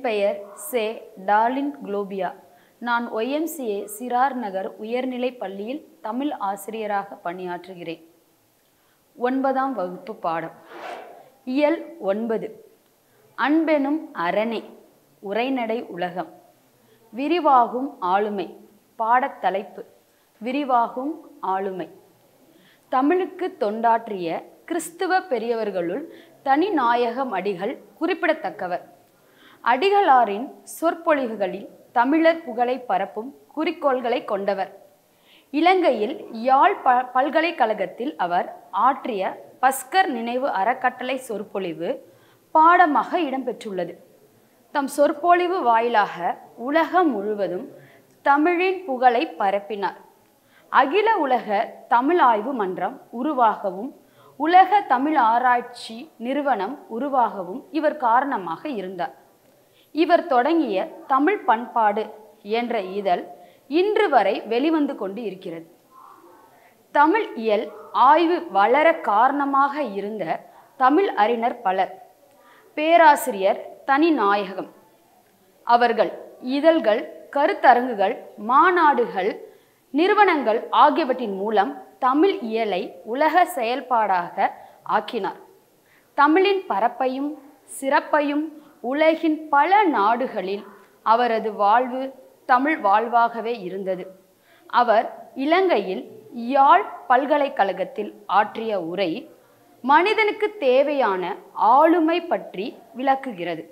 பெயர் சே டார்லின் குளோபியா நான் ஒய்எம்சிஏ சிறார் நகர் உயர்நிலைப் பள்ளியில் தமிழ் ஆசிரியராக பணியாற்றுகிறேன் ஒன்பதாம் வகுப்பு பாடம் இயல் ஒன்பது அன்பெனும் அரணே உரைநடை உலகம் விரிவாகும் ஆளுமை பாடத்தலைப்பு விரிவாகும் ஆளுமை தமிழுக்கு தொண்டாற்றிய கிறிஸ்துவ பெரியவர்களுள் தனிநாயகம் அடிகள் குறிப்பிடத்தக்கவர் அடிகளாரின் சொற்பொழிவுகளில் தமிழர் புகழை பரப்பும் குறிக்கோள்களை கொண்டவர் இலங்கையில் யாழ் ப பல்கலைக்கழகத்தில் அவர் ஆற்றிய பஸ்கர் நினைவு அறக்கட்டளை சொற்பொழிவு பாடமாக இடம்பெற்றுள்ளது தம் சொற்பொழிவு வாயிலாக உலகம் முழுவதும் தமிழின் புகழை பரப்பினார் அகில உலக தமிழ் ஆய்வு மன்றம் உருவாகவும் உலக தமிழ் ஆராய்ச்சி நிறுவனம் உருவாகவும் இவர் காரணமாக இருந்தார் இவர் தொடங்கிய தமிழ் பண்பாடு என்ற இதழ் இன்று வரை வெளிவந்து கொண்டு இருக்கிறது தமிழ் இயல் ஆய்வு வளர காரணமாக இருந்த தமிழ் அறிஞர் பலர் பேராசிரியர் தனிநாயகம் அவர்கள் இதழ்கள் கருத்தரங்குகள் மாநாடுகள் நிறுவனங்கள் ஆகியவற்றின் மூலம் தமிழ் இயலை உலக செயல்பாடாக ஆக்கினார் தமிழின் பரப்பையும் சிறப்பையும் உலகின் பல நாடுகளில் அவரது வாழ்வு தமிழ் வாழ்வாகவே இருந்தது அவர் இலங்கையில் யாழ் பல்கலைக்கழகத்தில் ஆற்றிய உரை மனிதனுக்கு தேவையான ஆளுமை பற்றி விளக்குகிறது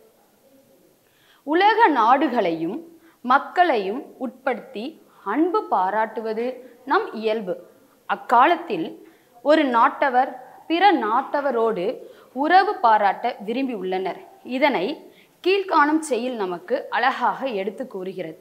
உலக நாடுகளையும் மக்களையும் உட்படுத்தி அன்பு பாராட்டுவது நம் இயல்பு அக்காலத்தில் ஒரு நாட்டவர் பிற நாட்டவரோடு உறவு பாராட்ட விரும்பி உள்ளனர் இதனை கீழ்காணும் செயல் நமக்கு அழகாக எடுத்து கூறுகிறது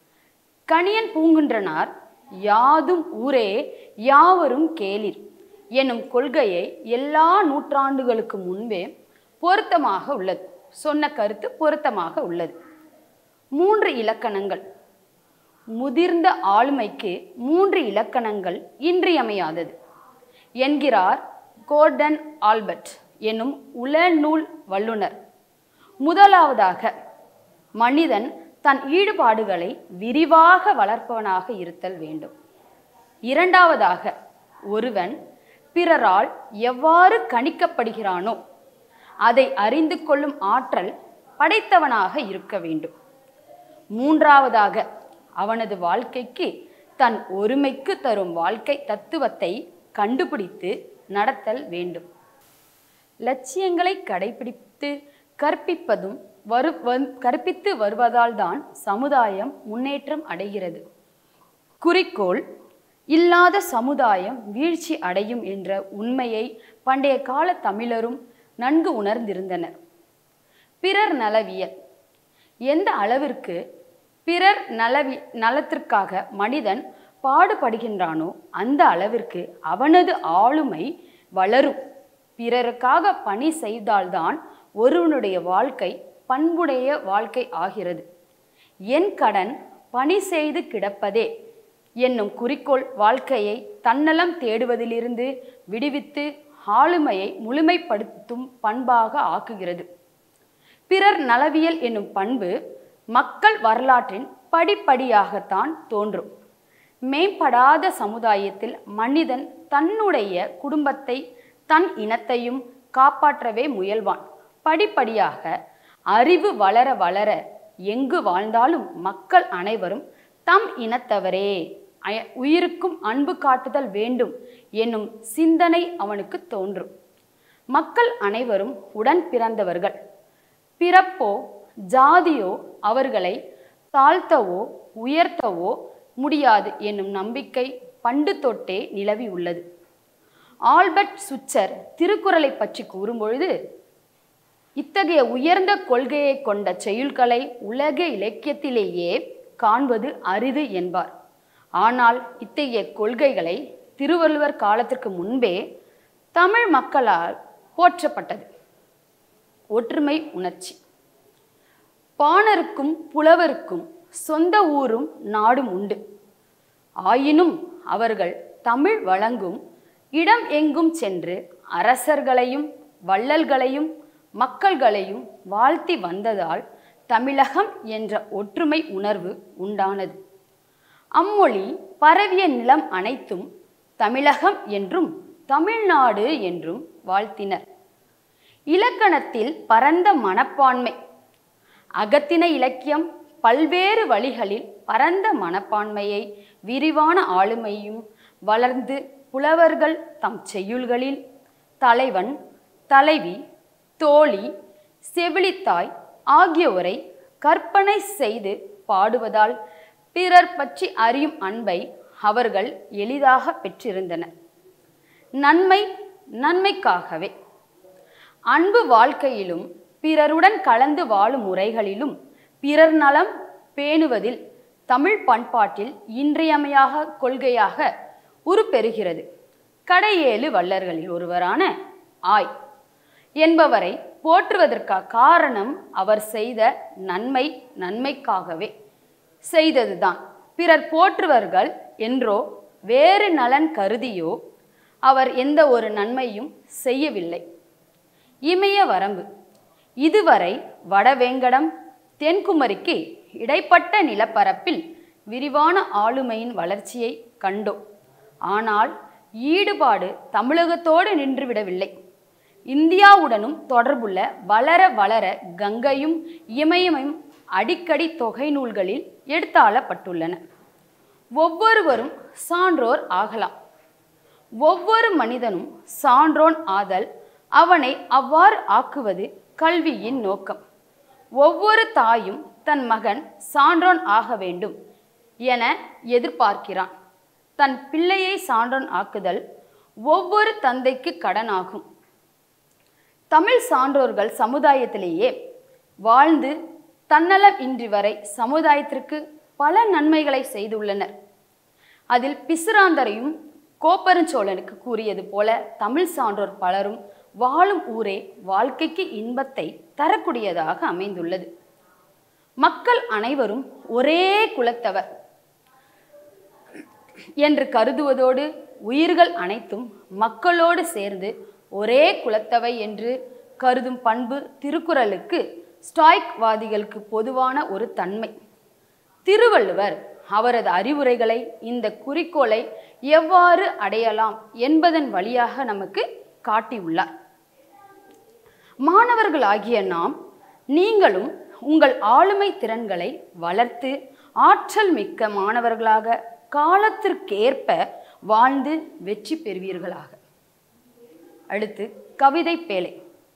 கணியன் பூங்குன்றனார் யாதும் ஊரே யாவரும் கேளிர் எனும் கொள்கையை எல்லா நூற்றாண்டுகளுக்கு முன்பே பொருத்தமாக உள்ளது சொன்ன கருத்து பொருத்தமாக உள்ளது மூன்று இலக்கணங்கள் முதிர்ந்த ஆளுமைக்கு மூன்று இலக்கணங்கள் இன்றியமையாதது என்கிறார் கோர்டன் ஆல்பர்ட் என்னும் உளநூல் வல்லுனர் முதலாவதாக மனிதன் தன் ஈடுபாடுகளை விரிவாக வளர்ப்பவனாக இருத்தல் வேண்டும் இரண்டாவதாக ஒருவன் பிறரால் எவ்வாறு கணிக்கப்படுகிறானோ அதை அறிந்து கொள்ளும் ஆற்றல் படைத்தவனாக இருக்க வேண்டும் மூன்றாவதாக அவனது வாழ்க்கைக்கு தன் ஒருமைக்கு தரும் வாழ்க்கை தத்துவத்தை கண்டுபிடித்து நடத்தல் வேண்டும் லட்சியங்களை கடைபிடித்து கற்பிப்பதும் வரு வந்- கற்பித்து வருவதால் தான் சமுதாயம் முன்னேற்றம் அடைகிறது குறிக்கோள் இல்லாத சமுதாயம் வீழ்ச்சி அடையும் என்ற உண்மையை பண்டைய கால தமிழரும் நன்கு உணர்ந்திருந்தனர் பிறர் நலவியல் எந்த அளவிற்கு பிறர் நலவி நலத்திற்காக மனிதன் பாடுபடுகின்றானோ அந்த அளவிற்கு அவனது ஆளுமை வளரும் பிறருக்காக பணி செய்தால்தான் ஒருவனுடைய வாழ்க்கை பண்புடைய வாழ்க்கை ஆகிறது என் கடன் பணி செய்து கிடப்பதே என்னும் குறிக்கோள் வாழ்க்கையை தன்னலம் தேடுவதிலிருந்து விடுவித்து ஆளுமையை முழுமைப்படுத்தும் பண்பாக ஆக்குகிறது பிறர் நலவியல் என்னும் பண்பு மக்கள் வரலாற்றின் படிப்படியாகத்தான் தோன்றும் மேம்படாத சமுதாயத்தில் மனிதன் தன்னுடைய குடும்பத்தை தன் இனத்தையும் காப்பாற்றவே முயல்வான் படிப்படியாக அறிவு வளர வளர எங்கு வாழ்ந்தாலும் மக்கள் அனைவரும் தம் இனத்தவரே அய- உயிருக்கும் அன்பு காட்டுதல் வேண்டும் என்னும் சிந்தனை அவனுக்கு தோன்றும் மக்கள் அனைவரும் உடன் பிறந்தவர்கள் பிறப்போ ஜாதியோ அவர்களை தாழ்த்தவோ உயர்த்தவோ முடியாது என்னும் நம்பிக்கை பண்டு தொட்டே நிலவி உள்ளது ஆல்பர்ட் சுச்சர் திருக்குறளை பற்றி கூறும்பொழுது இத்தகைய உயர்ந்த கொள்கையை கொண்ட செய்யுள்களை உலக இலக்கியத்திலேயே காண்பது அரிது என்பார் ஆனால் இத்தகைய கொள்கைகளை திருவள்ளுவர் காலத்திற்கு முன்பே தமிழ் மக்களால் போற்றப்பட்டது ஒற்றுமை உணர்ச்சி பாணருக்கும் புலவருக்கும் சொந்த ஊரும் நாடும் உண்டு ஆயினும் அவர்கள் தமிழ் வழங்கும் இடம் எங்கும் சென்று அரசர்களையும் வள்ளல்களையும் மக்கள்களையும் வாழ்த்தி வந்ததால் தமிழகம் என்ற ஒற்றுமை உணர்வு உண்டானது அம்மொழி பரவிய நிலம் அனைத்தும் தமிழகம் என்றும் தமிழ்நாடு என்றும் வாழ்த்தினர் இலக்கணத்தில் பரந்த மனப்பான்மை அகத்தின இலக்கியம் பல்வேறு வழிகளில் பரந்த மனப்பான்மையை விரிவான ஆளுமையும் வளர்ந்து புலவர்கள் தம் செய்யுள்களில் தலைவன் தலைவி தோழி செவிலித்தாய் ஆகியோரை கற்பனை செய்து பாடுவதால் பிறர் பற்றி அறியும் அன்பை அவர்கள் எளிதாக பெற்றிருந்தனர் நன்மை நன்மைக்காகவே அன்பு வாழ்க்கையிலும் பிறருடன் கலந்து வாழும் முறைகளிலும் பிறர் நலம் பேணுவதில் தமிழ் பண்பாட்டில் இன்றியமையாக கொள்கையாக உருப்பெறுகிறது கடையேழு வள்ளர்களில் ஒருவரான ஆய் என்பவரை போற்றுவதற்காக காரணம் அவர் செய்த நன்மை நன்மைக்காகவே செய்ததுதான் பிறர் போற்றுவர்கள் என்றோ வேறு நலன் கருதியோ அவர் எந்த ஒரு நன்மையும் செய்யவில்லை இமய வரம்பு இதுவரை வடவேங்கடம் தென்குமரிக்கு இடைப்பட்ட நிலப்பரப்பில் விரிவான ஆளுமையின் வளர்ச்சியை கண்டோம் ஆனால் ஈடுபாடு தமிழகத்தோடு நின்றுவிடவில்லை இந்தியாவுடனும் தொடர்புள்ள வளர வளர கங்கையும் இமயமும் அடிக்கடி தொகை நூல்களில் எடுத்தாளப்பட்டுள்ளன ஒவ்வொருவரும் சான்றோர் ஆகலாம் ஒவ்வொரு மனிதனும் சான்றோன் ஆதல் அவனை அவ்வாறு ஆக்குவது கல்வியின் நோக்கம் ஒவ்வொரு தாயும் தன் மகன் சான்றோன் ஆக வேண்டும் என எதிர்பார்க்கிறான் தன் பிள்ளையை சான்றோன் ஆக்குதல் ஒவ்வொரு தந்தைக்கு கடனாகும் தமிழ் சான்றோர்கள் சமுதாயத்திலேயே வாழ்ந்து தன்னலம் இன்றி வரை சமுதாயத்திற்கு பல நன்மைகளை செய்துள்ளனர் அதில் பிசுராந்தரையும் கோப்பெருஞ்சோழனுக்கு கூறியது போல தமிழ் சான்றோர் பலரும் வாழும் ஊரே வாழ்க்கைக்கு இன்பத்தை தரக்கூடியதாக அமைந்துள்ளது மக்கள் அனைவரும் ஒரே குலத்தவர் என்று கருதுவதோடு உயிர்கள் அனைத்தும் மக்களோடு சேர்ந்து ஒரே குலத்தவை என்று கருதும் பண்பு திருக்குறளுக்கு ஸ்டாய்க்வாதிகளுக்கு பொதுவான ஒரு தன்மை திருவள்ளுவர் அவரது அறிவுரைகளை இந்த குறிக்கோளை எவ்வாறு அடையலாம் என்பதன் வழியாக நமக்கு காட்டியுள்ளார் மாணவர்களாகிய நாம் நீங்களும் உங்கள் ஆளுமை திறன்களை வளர்த்து ஆற்றல் மிக்க மாணவர்களாக காலத்திற்கேற்ப வாழ்ந்து வெற்றி பெறுவீர்களாக அடுத்து கவிதை பேழை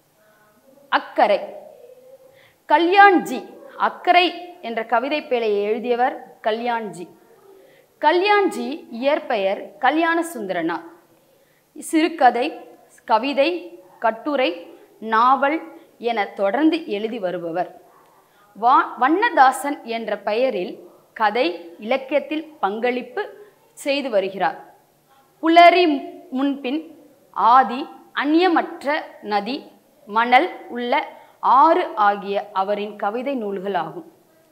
அக்கறை கல்யாண்ஜி அக்கறை என்ற கவிதை பேழையை எழுதியவர் கல்யாண்ஜி கல்யாண்ஜி இயற்பெயர் கல்யாண சுந்தரனார் சிறுகதை கவிதை கட்டுரை நாவல் என தொடர்ந்து எழுதி வருபவர் வா வண்ணதாசன் என்ற பெயரில் கதை இலக்கியத்தில் பங்களிப்பு செய்து வருகிறார் புலரி முன்பின் ஆதி அந்நியமற்ற நதி மணல் உள்ள ஆறு ஆகிய அவரின் கவிதை நூல்கள் ஆகும்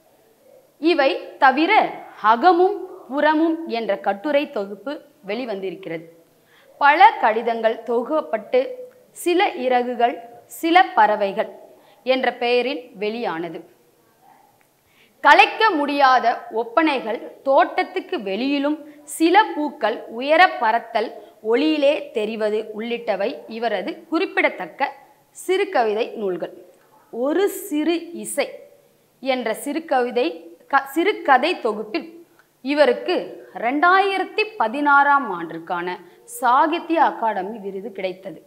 இவை தவிர அகமும் புறமும் என்ற கட்டுரை தொகுப்பு வெளிவந்திருக்கிறது பல கடிதங்கள் தொகுக்கப்பட்டு சில இறகுகள் சில பறவைகள் என்ற பெயரில் வெளியானது கலைக்க முடியாத ஒப்பனைகள் தோட்டத்துக்கு வெளியிலும் சில பூக்கள் உயர பறத்தல் ஒளியிலே தெரிவது உள்ளிட்டவை இவரது குறிப்பிடத்தக்க சிறுகவிதை நூல்கள் ஒரு சிறு இசை என்ற சிறுகவிதை க சிறுகதை தொகுப்பில் இவருக்கு ரெண்டாயிரத்தி பதினாறாம் ஆண்டிற்கான சாகித்ய அகாடமி விருது கிடைத்தது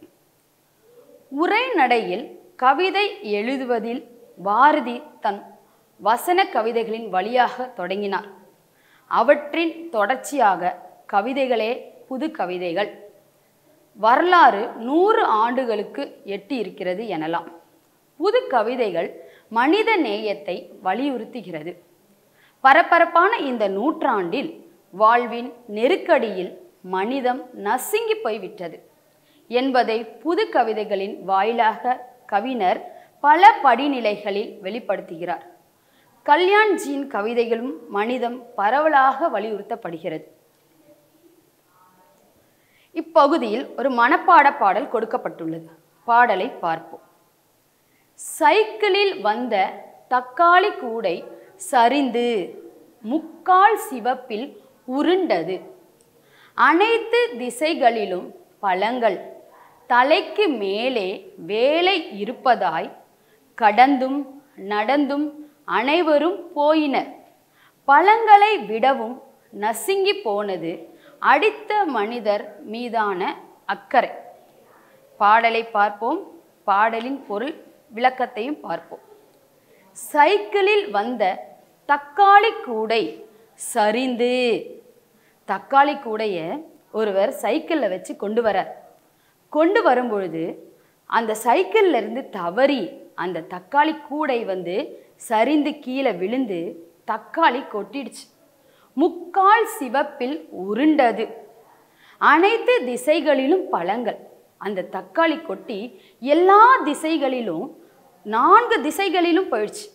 உரைநடையில் கவிதை எழுதுவதில் பாரதி தன் வசன கவிதைகளின் வழியாக தொடங்கினார் அவற்றின் தொடர்ச்சியாக கவிதைகளே புது கவிதைகள் வரலாறு நூறு ஆண்டுகளுக்கு எட்டி இருக்கிறது எனலாம் புது கவிதைகள் மனித நேயத்தை வலியுறுத்துகிறது பரபரப்பான இந்த நூற்றாண்டில் வாழ்வின் நெருக்கடியில் மனிதம் நசுங்கி போய்விட்டது என்பதை புது கவிதைகளின் வாயிலாக கவிஞர் பல படிநிலைகளில் வெளிப்படுத்துகிறார் கல்யாண்ஜியின் கவிதைகளும் மனிதம் பரவலாக வலியுறுத்தப்படுகிறது இப்பகுதியில் ஒரு மனப்பாட பாடல் கொடுக்கப்பட்டுள்ளது பாடலை பார்ப்போம் சைக்கிளில் வந்த தக்காளி கூடை சரிந்து முக்கால் சிவப்பில் உருண்டது அனைத்து திசைகளிலும் பழங்கள் தலைக்கு மேலே வேலை இருப்பதாய் கடந்தும் நடந்தும் அனைவரும் போயினர் பழங்களை விடவும் நசுங்கி போனது அடித்த மனிதர் மீதான அக்கறை பாடலை பார்ப்போம் பாடலின் பொருள் விளக்கத்தையும் பார்ப்போம் சைக்கிளில் வந்த தக்காளி கூடை சரிந்து தக்காளி கூடைய ஒருவர் சைக்கிளில் வச்சு கொண்டு வரார் கொண்டு வரும்பொழுது அந்த சைக்கிள்ல இருந்து தவறி அந்த தக்காளி கூடை வந்து சரிந்து கீழே விழுந்து தக்காளி கொட்டிடுச்சு முக்கால் சிவப்பில் உருண்டது அனைத்து திசைகளிலும் பழங்கள் அந்த தக்காளி கொட்டி எல்லா திசைகளிலும் நான்கு திசைகளிலும் போயிடுச்சு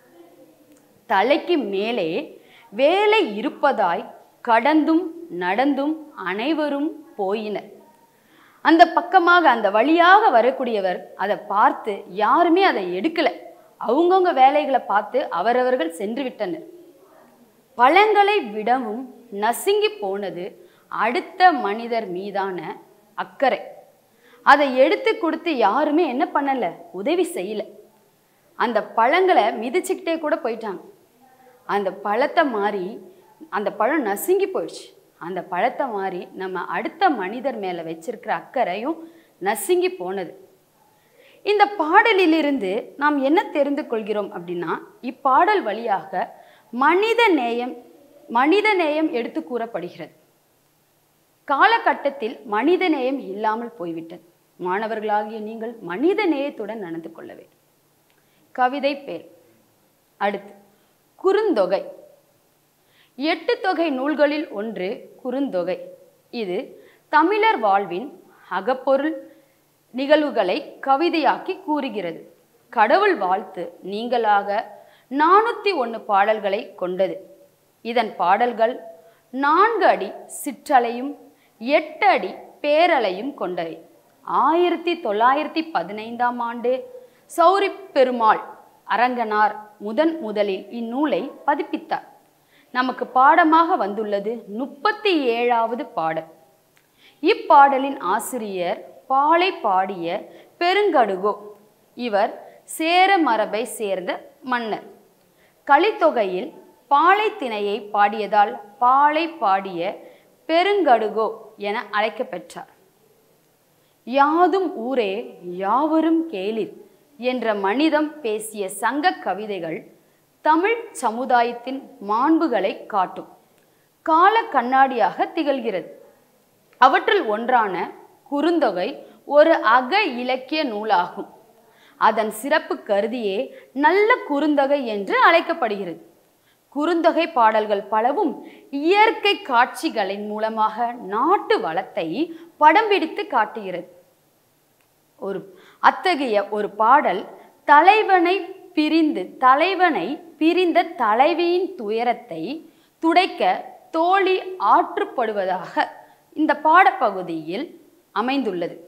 தலைக்கு மேலே வேலை இருப்பதாய் கடந்தும் நடந்தும் அனைவரும் போயினர் அந்த பக்கமாக அந்த வழியாக வரக்கூடியவர் அதை பார்த்து யாருமே அதை எடுக்கல அவங்கவுங்க வேலைகளை பார்த்து அவரவர்கள் சென்று விட்டனர் பழங்களை விடவும் நசுங்கி போனது அடுத்த மனிதர் மீதான அக்கறை அதை எடுத்து கொடுத்து யாருமே என்ன பண்ணல உதவி செய்யல அந்த பழங்களை மிதிச்சுக்கிட்டே கூட போயிட்டாங்க அந்த பழத்தை மாறி அந்த பழம் நசுங்கி போயிடுச்சு அந்த பழத்தை மாறி நம்ம அடுத்த மனிதர் மேலே வச்சிருக்கிற அக்கறையும் நசுங்கி போனது இந்த பாடலிலிருந்து நாம் என்ன தெரிந்து கொள்கிறோம் அப்படின்னா இப்பாடல் வழியாக மனித நேயம் மனித நேயம் எடுத்து கூறப்படுகிறது காலகட்டத்தில் மனித நேயம் இல்லாமல் போய்விட்டது மாணவர்களாகிய நீங்கள் மனித நேயத்துடன் நடந்து கொள்ள வேண்டும் கவிதை பேர் அடுத்து குறுந்தொகை எட்டு தொகை நூல்களில் ஒன்று குறுந்தொகை இது தமிழர் வாழ்வின் அகப்பொருள் நிகழ்வுகளை கவிதையாக்கி கூறுகிறது கடவுள் வாழ்த்து நீங்களாக நானூற்றி ஒன்று பாடல்களை கொண்டது இதன் பாடல்கள் நான்கு அடி சிற்றலையும் எட்டு அடி பேரலையும் கொண்டவை ஆயிரத்தி தொள்ளாயிரத்தி பதினைந்தாம் ஆண்டு சௌரி பெருமாள் அரங்கனார் முதன் முதலில் இந்நூலை பதிப்பித்தார் நமக்கு பாடமாக வந்துள்ளது முப்பத்தி ஏழாவது பாடல் இப்பாடலின் ஆசிரியர் பாலை பாடிய பெருங்கடுகோ இவர் சேர மரபை சேர்ந்த மன்னர் கலித்தொகையில் பாலை திணையை பாடியதால் பாலை பாடிய பெருங்கடுகோ என அழைக்கப்பெற்றார் யாதும் ஊரே யாவரும் கேளிர் என்ற மனிதம் பேசிய சங்க கவிதைகள் தமிழ் சமுதாயத்தின் மாண்புகளை காட்டும் கால கண்ணாடியாக திகழ்கிறது அவற்றில் ஒன்றான குறுந்தொகை ஒரு அக இலக்கிய நூலாகும் அதன் சிறப்பு கருதியே நல்ல குறுந்தொகை என்று அழைக்கப்படுகிறது குறுந்தொகை பாடல்கள் பலவும் இயற்கை காட்சிகளின் மூலமாக நாட்டு வளத்தை படம் பிடித்து காட்டுகிறது ஒரு அத்தகைய ஒரு பாடல் தலைவனை பிரிந்து தலைவனை பிரிந்த தலைவியின் துயரத்தை துடைக்க தோழி ஆற்றுப்படுவதாக இந்த பாடப்பகுதியில் அமைந்துள்ளது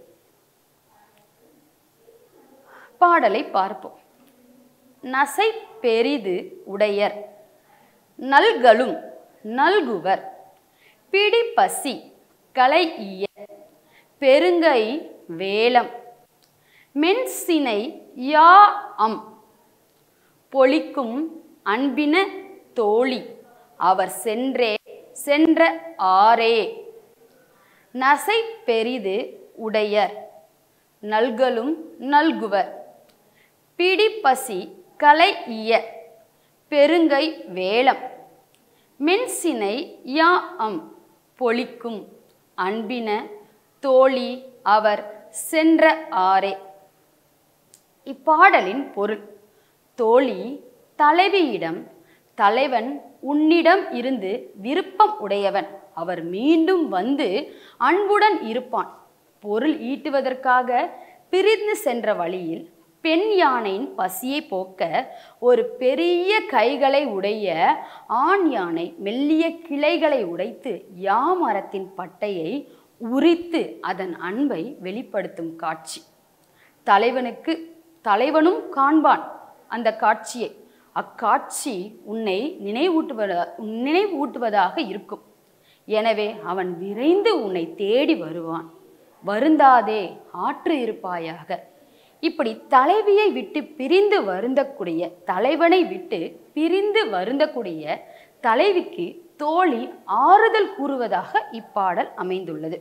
பாடலை பார்ப்போம் நசை பெரிது உடையர் நல்களும் நல்குவர் பிடிப்பசி கலை இய பெருங்கை வேலம் மென்சினை யா அம் பொழிக்கும் அன்பின தோழி அவர் சென்றே சென்ற ஆரே நசை பெரிது உடையர் நல்களும் நல்குவர் பிடிப்பசி கலை இய பெருங்கை வேலம் மென்சினை யா அம் பொழிக்கும் அன்பின தோழி அவர் சென்ற ஆரே இப்பாடலின் பொருள் தோழி தலைவியிடம் தலைவன் உன்னிடம் இருந்து விருப்பம் உடையவன் அவர் மீண்டும் வந்து அன்புடன் இருப்பான் பொருள் ஈட்டுவதற்காக பிரிந்து சென்ற வழியில் பெண் யானையின் பசியை போக்க ஒரு பெரிய கைகளை உடைய ஆண் யானை மெல்லிய கிளைகளை உடைத்து யாமரத்தின் பட்டையை உரித்து அதன் அன்பை வெளிப்படுத்தும் காட்சி தலைவனுக்கு தலைவனும் காண்பான் அந்த காட்சியை அக்காட்சி உன்னை நினைவூட்டுவதா நினைவூட்டுவதாக இருக்கும் எனவே அவன் விரைந்து உன்னை தேடி வருவான் வருந்தாதே ஆற்று இருப்பாயாக இப்படி தலைவியை விட்டு பிரிந்து வருந்தக்கூடிய தலைவனை விட்டு பிரிந்து வருந்தக்கூடிய தலைவிக்கு தோழி ஆறுதல் கூறுவதாக இப்பாடல் அமைந்துள்ளது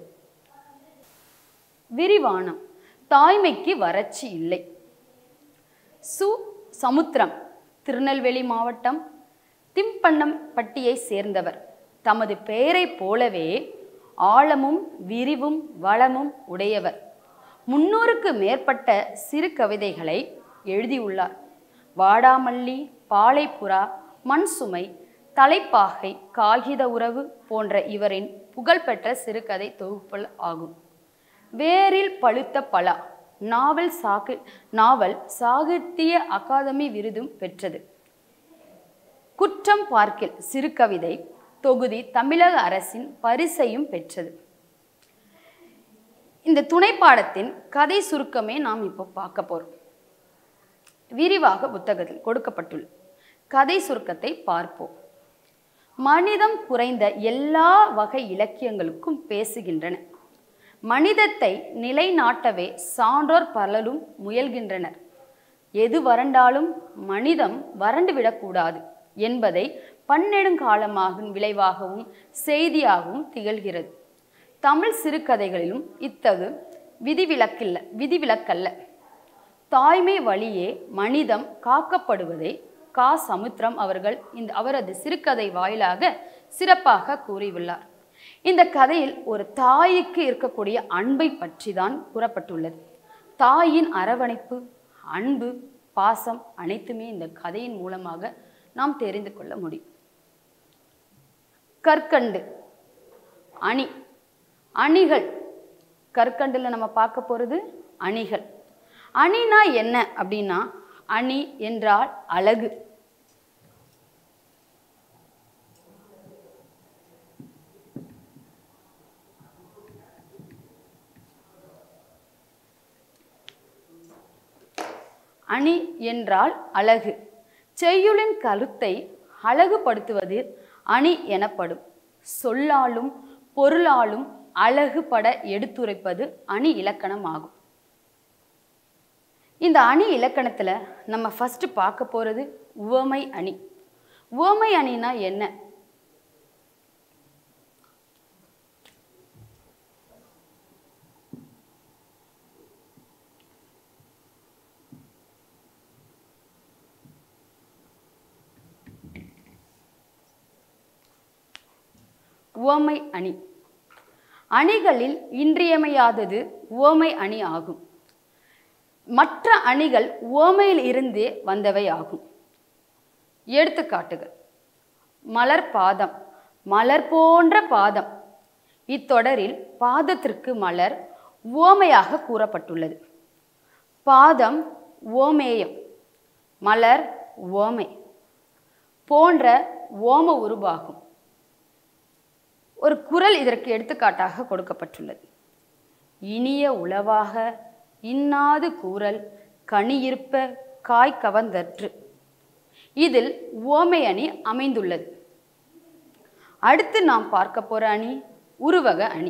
விரிவானம் தாய்மைக்கு வறட்சி இல்லை சு சமுத்திரம் திருநெல்வேலி மாவட்டம் திம்பண்ணம்பட்டியை சேர்ந்தவர் தமது பெயரைப் போலவே ஆழமும் விரிவும் வளமும் உடையவர் முன்னூறுக்கு மேற்பட்ட சிறு கவிதைகளை எழுதியுள்ளார் வாடாமல்லி பாலைப்புறா மண் சுமை தலைப்பாகை காகித உறவு போன்ற இவரின் புகழ்பெற்ற சிறுகதை தொகுப்புகள் ஆகும் வேரில் பழுத்த பலா நாவல் சாகு நாவல் சாகித்ய அகாதமி விருதும் பெற்றது குற்றம் பார்க்கில் சிறுகவிதை தொகுதி தமிழக அரசின் பரிசையும் பெற்றது இந்த துணைப்பாடத்தின் கதை சுருக்கமே நாம் இப்போ பார்க்க போறோம் விரிவாக புத்தகத்தில் கொடுக்கப்பட்டுள்ள கதை சுருக்கத்தை பார்ப்போம் மனிதம் குறைந்த எல்லா வகை இலக்கியங்களுக்கும் பேசுகின்றன மனிதத்தை நிலைநாட்டவே சான்றோர் பலரும் முயல்கின்றனர் எது வறண்டாலும் மனிதம் வறண்டு விடக்கூடாது என்பதை பன்னெடுங்காலமாக விளைவாகவும் செய்தியாகவும் திகழ்கிறது தமிழ் சிறுகதைகளிலும் இத்தகு விதிவிலக்கில்ல விதிவிலக்கல்ல தாய்மை வழியே மனிதம் காக்கப்படுவதை கா சமுத்திரம் அவர்கள் இந்த அவரது சிறுகதை வாயிலாக சிறப்பாக கூறியுள்ளார் இந்த கதையில் ஒரு தாய்க்கு இருக்கக்கூடிய அன்பை பற்றி தான் கூறப்பட்டுள்ளது தாயின் அரவணைப்பு அன்பு பாசம் அனைத்துமே இந்த கதையின் மூலமாக நாம் தெரிந்து கொள்ள முடியும் கற்கண்டு அணி அணிகள் கற்கண்டில் நம்ம பார்க்க போகிறது அணிகள் அணினா என்ன அப்படின்னா அணி என்றால் அழகு அணி என்றால் அழகு செய்யுளின் கருத்தை அழகுபடுத்துவது அணி எனப்படும் சொல்லாலும் பொருளாலும் அழகுபட எடுத்துரைப்பது அணி இலக்கணம் ஆகும் இந்த அணி இலக்கணத்தில் நம்ம ஃபர்ஸ்ட் பார்க்க போகிறது உவமை அணி உவமை அணினா என்ன உவமை அணி அணிகளில் இன்றியமையாதது உவமை அணி ஆகும் மற்ற அணிகள் உவமையில் இருந்தே வந்தவை ஆகும் எடுத்துக்காட்டுகள் மலர் பாதம் மலர் போன்ற பாதம் இத்தொடரில் பாதத்திற்கு மலர் உவமையாக கூறப்பட்டுள்ளது பாதம் ஓமேயம் மலர் ஓமை போன்ற ஓம உருவாகும் ஒரு குரல் இதற்கு எடுத்துக்காட்டாக கொடுக்கப்பட்டுள்ளது இனிய உளவாக இன்னாது கூறல் கனியிருப்ப காய் கவர்ந்தற்று இதில் ஓமை அணி அமைந்துள்ளது அடுத்து நாம் பார்க்க போற அணி உருவக அணி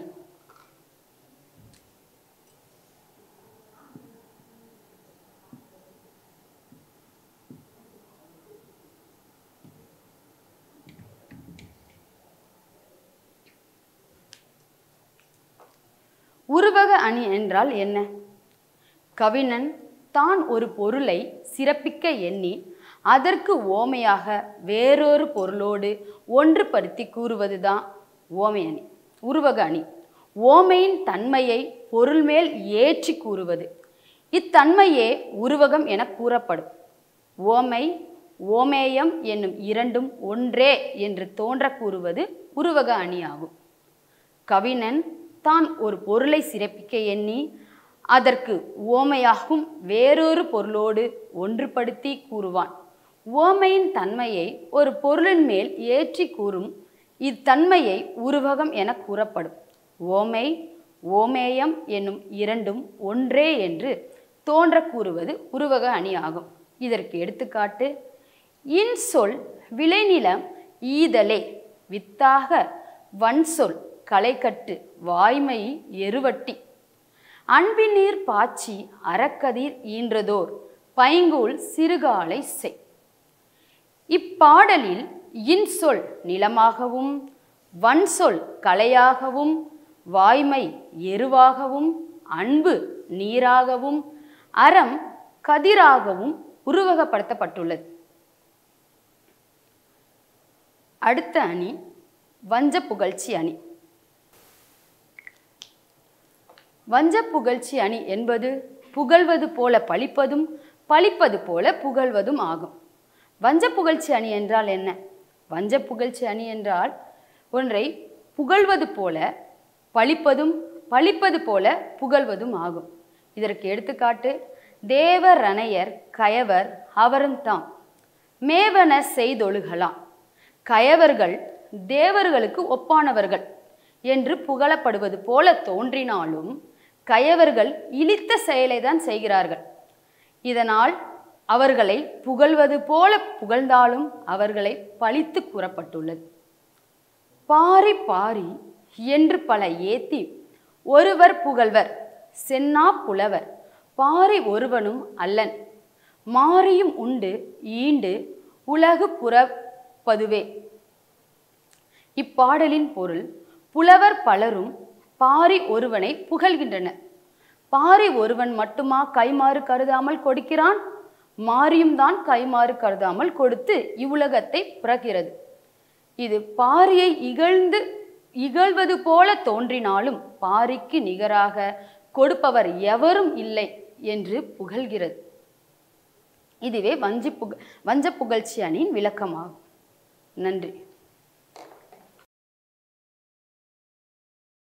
உருவக அணி என்றால் என்ன கவிஞன் தான் ஒரு பொருளை சிறப்பிக்க எண்ணி அதற்கு ஓமையாக வேறொரு பொருளோடு ஒன்றுபடுத்தி கூறுவதுதான் ஓமை அணி உருவக அணி ஓமையின் தன்மையை பொருள் மேல் ஏற்றி கூறுவது இத்தன்மையே உருவகம் என கூறப்படும் ஓமை ஓமேயம் என்னும் இரண்டும் ஒன்றே என்று தோன்ற கூறுவது உருவக அணி ஆகும் கவிஞன் தான் ஒரு பொருளை சிறப்பிக்க எண்ணி அதற்கு ஓமையாகும் வேறொரு பொருளோடு ஒன்றுபடுத்தி கூறுவான் ஓமையின் தன்மையை ஒரு பொருளின் மேல் ஏற்றி கூறும் இத்தன்மையை உருவகம் என கூறப்படும் ஓமை ஓமேயம் என்னும் இரண்டும் ஒன்றே என்று தோன்ற கூறுவது உருவக அணி ஆகும் இதற்கு எடுத்துக்காட்டு இன்சொல் விளைநிலம் ஈதலே வித்தாக வன்சொல் களைக்கட்டு வாய்மை எருவட்டி அன்பினீர் பாய்ச்சி அறக்கதிர் ஈன்றதோர் பைங்கூல் சிறுகாலை செய் இப்பாடலில் இன்சொல் நிலமாகவும் வன்சொல் கலையாகவும் வாய்மை எருவாகவும் அன்பு நீராகவும் அறம் கதிராகவும் உருவகப்படுத்தப்பட்டுள்ளது அடுத்த அணி வஞ்ச புகழ்ச்சி அணி வஞ்ச புகழ்ச்சி அணி என்பது புகழ்வது போல பழிப்பதும் பழிப்பது போல புகழ்வதும் ஆகும் வஞ்ச புகழ்ச்சி அணி என்றால் என்ன வஞ்ச புகழ்ச்சி அணி என்றால் ஒன்றை புகழ்வது போல பழிப்பதும் பழிப்பது போல புகழ்வதும் ஆகும் இதற்கு எடுத்துக்காட்டு தேவர் ரணயர் கயவர் அவரும் தாம் மேவன செய்தொழுகலாம் கயவர்கள் தேவர்களுக்கு ஒப்பானவர்கள் என்று புகழப்படுவது போல தோன்றினாலும் கயவர்கள் இழித்த செயலை தான் செய்கிறார்கள் இதனால் அவர்களை புகழ்வது போல புகழ்ந்தாலும் அவர்களை பழித்து கூறப்பட்டுள்ளது பாரி பாரி என்று பல ஏத்தி ஒருவர் புகழ்வர் சென்னா புலவர் பாரி ஒருவனும் அல்லன் மாரியும் உண்டு ஈண்டு உலகு புறப்பதுவே இப்பாடலின் பொருள் புலவர் பலரும் பாரி ஒருவனை புகழ்கின்றனர் பாரி ஒருவன் மட்டுமா கைமாறு கருதாமல் கொடுக்கிறான் மாரியும் தான் கைமாறு கருதாமல் கொடுத்து இவ்வுலகத்தை பிறக்கிறது இது பாரியை இகழ்ந்து இகழ்வது போல தோன்றினாலும் பாரிக்கு நிகராக கொடுப்பவர் எவரும் இல்லை என்று புகழ்கிறது இதுவே வஞ்சி புக வஞ்ச புகழ்ச்சி அணியின் விளக்கமாகும் நன்றி